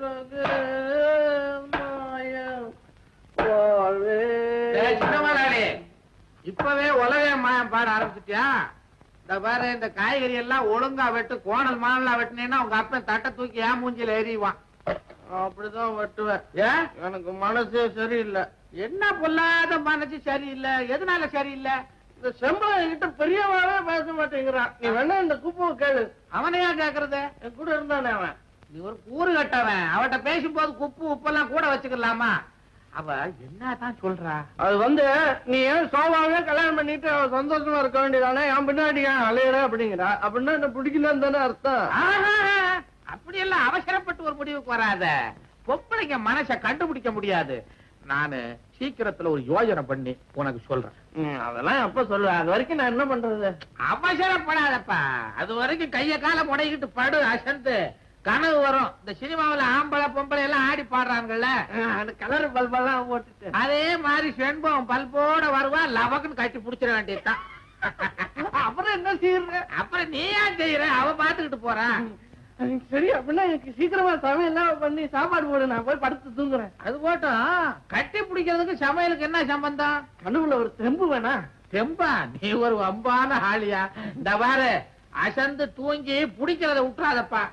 உலகு மாயம் வாழ்வே. டேய், சின்ன முதலாளி, இப்பவே உலக மாயம் பாட ஆரம்பிச்சிட்டியா இந்த பாரு இந்த காய்கறி எல்லாம் ஒழுங்கா வெட்டு கோணல் மானலா வெட்டினீன்னா உங்க அப்பன் தட்டை தூக்கி ஏன் மூஞ்சில எறிவான் அப்படிதான் வெட்டுவேன் ஏன் எனக்கு மனசே சரியில்லை என்ன பொல்லாத மனசு சரியில்லை எதனால சரியில்லை இந்த செம்பளம் கிட்ட பெரியவாவே பேச மாட்டேங்கிறான் நீ வேணா இந்த குப்புவை கேளு அவனையா கேக்குறது என் கூட இருந்தானே அவன் நீ ஒரு கூறு கட்டவன் அவட்ட பேசும்போது குப்பு உப்பெல்லாம் கூட வச்சுக்கலாமா அவ என்னதான் சொல்றா அது வந்து நீ ஏன் சோபாவே கல்யாணம் பண்ணிட்டு அவ சந்தோஷமா இருக்க வேண்டியதானே என் பின்னாடி ஏன் அலையிற அப்படிங்கிறா அப்படின்னா என்ன பிடிக்கலன்னு தானே அர்த்தம் ஆஹா, அப்படியெல்லாம் அவசரப்பட்டு ஒரு முடிவுக்கு வராத பொம்பளைங்க மனச கண்டுபிடிக்க முடியாது நானு சீக்கிரத்துல ஒரு யோஜனை பண்ணி உனக்கு சொல்றேன் ம், அதெல்லாம் எப்ப சொல்லுவேன் அது வரைக்கும் நான் என்ன பண்றது அவசரப்படாதப்பா அது வரைக்கும் கைய கால முடைக்கிட்டு படு அசந்து கனவு வரும் இந்த சினிமாவுல ஆம்பளை பொம்பளை எல்லாம் ஆடி பாடுறாங்கல்ல அந்த கலர் பல்பெல்லாம் போட்டுட்டு அதே மாதிரி செண்பம் பல்போட வருவா லவக்குன்னு கட்டி புடிச்சிட வேண்டியதுதான் அப்புறம் என்ன செய்யற அப்புறம் நீ ஏன் செய்யற அவ பாத்துக்கிட்டு போறான் சரி அப்படின்னா எனக்கு சீக்கிரமா சமையல் எல்லாம் பண்ணி சாப்பாடு போடு நான் போய் படுத்து தூங்குறேன் அது போட்டும் கட்டி பிடிக்கிறதுக்கு சமையலுக்கு என்ன சம்பந்தம் கனவுல ஒரு தெம்பு வேணா தெம்பா நீ ஒரு வம்பான ஆளியா இந்த பாரு அசந்து தூங்கி பிடிக்கிறத விட்டுறாதப்பா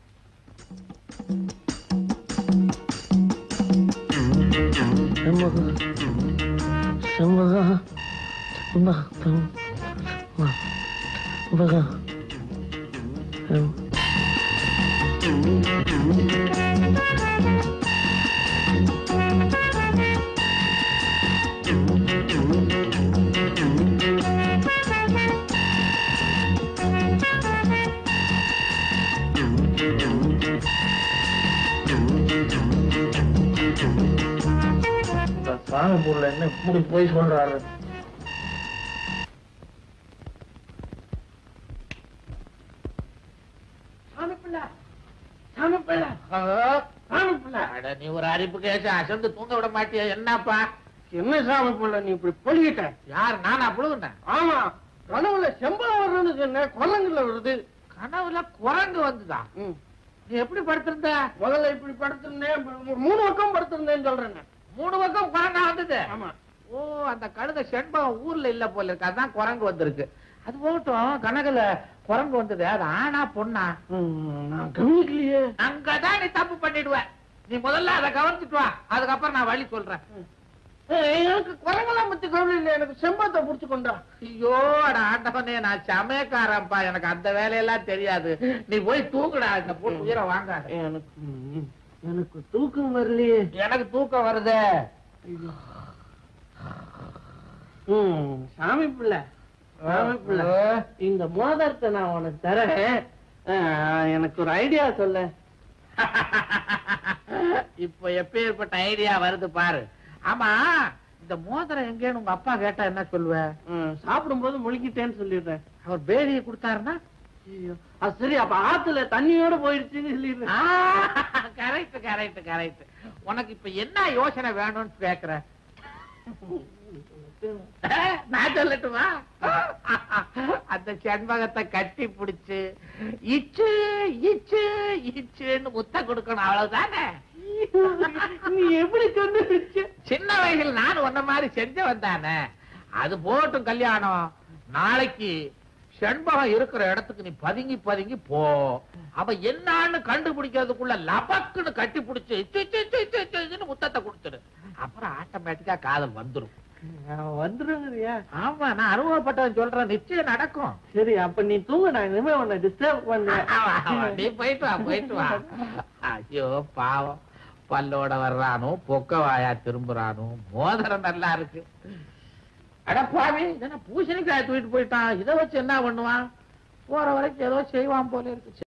செம்பகம் செம்பகம் செம்பகம் செம்பகம் இந்த சாமி பொருள் என்ன இப்படி போய் சொல்றாரு சாமி பிள்ளை சாமி பிள்ளை சாமி பிள்ளை அட, நீ ஒரு அரிப்பு கேச அசந்து தூங்க விட மாட்டியா என்னப்பா என்ன சாமி பிள்ளை நீ இப்படி பொழிகிட்ட யார் நானா புழுகுனேன் ஆமா கனவுல செம்பளம் வருதுன்னு சொன்ன கொல்லங்கள்ல வருது கனவுல குரங்கு வந்துதா ம். நீ எப்படி படுத்திருந்த முதல்ல இப்படி படுத்திருந்தேன் ஒரு மூணு பக்கம் படுத்திருந்தேன்னு சொல்றேன் நான். மூணு பக்கம் குரங்கா வந்தது ஆமா ஓ அந்த கழுத செண்பகம் ஊர்ல இல்ல போல இருக்கு அதான் குரங்கு வந்திருக்கு அது போகட்டும் கனகுல குரங்கு வந்தது அது ஆனா பொண்ணா ம், நான் கவனிக்கலையே அங்கதான் நீ தப்பு பண்ணிடுவ நீ முதல்ல அதை கவனிச்சுட்டு வா அதுக்கப்புறம் நான் வழி சொல்றேன் ஏய், எனக்கு குரங்கெல்லாம் பத்தி கவலை இல்லை எனக்கு செம்பத்தை புடிச்சு கொண்டா ஐயோ அட ஆண்டவனே நான் சமயக்காரன்ப்பா எனக்கு அந்த வேலையெல்லாம் தெரியாது நீ போய் தூக்குடா இந்த போட்டு உயிரை வாங்காத எனக்கு ம், எனக்கு தூக்கம் வரலையே எனக்கு தூக்கம் வருதே ம், சாமி பிள்ளை சாமி பிள்ளை இந்த மோதிரத்தை நான் உனக்கு தரேன் ஆ, எனக்கு ஒரு ஐடியா சொல்ல இப்ப எப்பேற்பட்ட ஐடியா வருது பாரு ஆமா இந்த மோதிரம் எங்கேன்னு உங்க அப்பா கேட்டா என்ன சொல்லுவ ம், சாப்பிடும்போது முழுங்கிட்டேன்னு சொல்லிடுறேன் அவர் பேடியை கொடுத்தாருன்னா ஐயோ, அது சரி அப்ப ஆத்துல தண்ணியோட போயிடுச்சுன்னு சொல்லிடுறேன் கரெக்ட் கரெக்ட் கரெக்ட் உனக்கு இப்ப என்ன யோசனை வேணும்னு கேக்குற நான் சொல்லட்டுமா அந்த செண்பகத்தை கட்டி பிடிச்சு இச்சு இச்சு இச்சுன்னு முத்த கொடுக்கணும் அவ்வளவுதானே நீ எப்படி கண்டுபிடிச்ச சின்ன வயசுல நான் உன்ன மாதிரி செஞ்சவன் தானே அது போட்டும் கல்யாணம் நாளைக்கு செண்பகம் இருக்கிற இடத்துக்கு நீ பதுங்கி பதுங்கி போ அவ என்னான்னு கண்டுபிடிக்கிறதுக்குள்ள லபக்குன்னு கட்டி பிடிச்சு சி, சி, சி, சி, சின்னு முத்தத்தை கொடுத்துடு அப்புறம் ஆட்டோமேட்டிக்கா காதல் வந்துரும் வந்துருங்கிறியா ஆமா நான் அனுபவப்பட்டவன் சொல்றேன் நிச்சயம் நடக்கும் சரி அப்ப நீ தூங்க நான் இனிமே உன்னை டிஸ்டர்ப் ஆமா, ஆமா, பண்ணேன் நீ போயிட்டு வா போயிட்டு வா ஐயோ பாவம் பல்லோட வர்றானோ பொக்க வாயா திரும்புறானோ மோதிரம் நல்லா இருக்கு அட பாவி இதென்ன பூசணிக்காய் தூக்கிட்டு போயிட்டான் இதை வச்சு என்ன பண்ணுவான் போற வரைக்கும் ஏதோ செய்வான் போல இருக்கு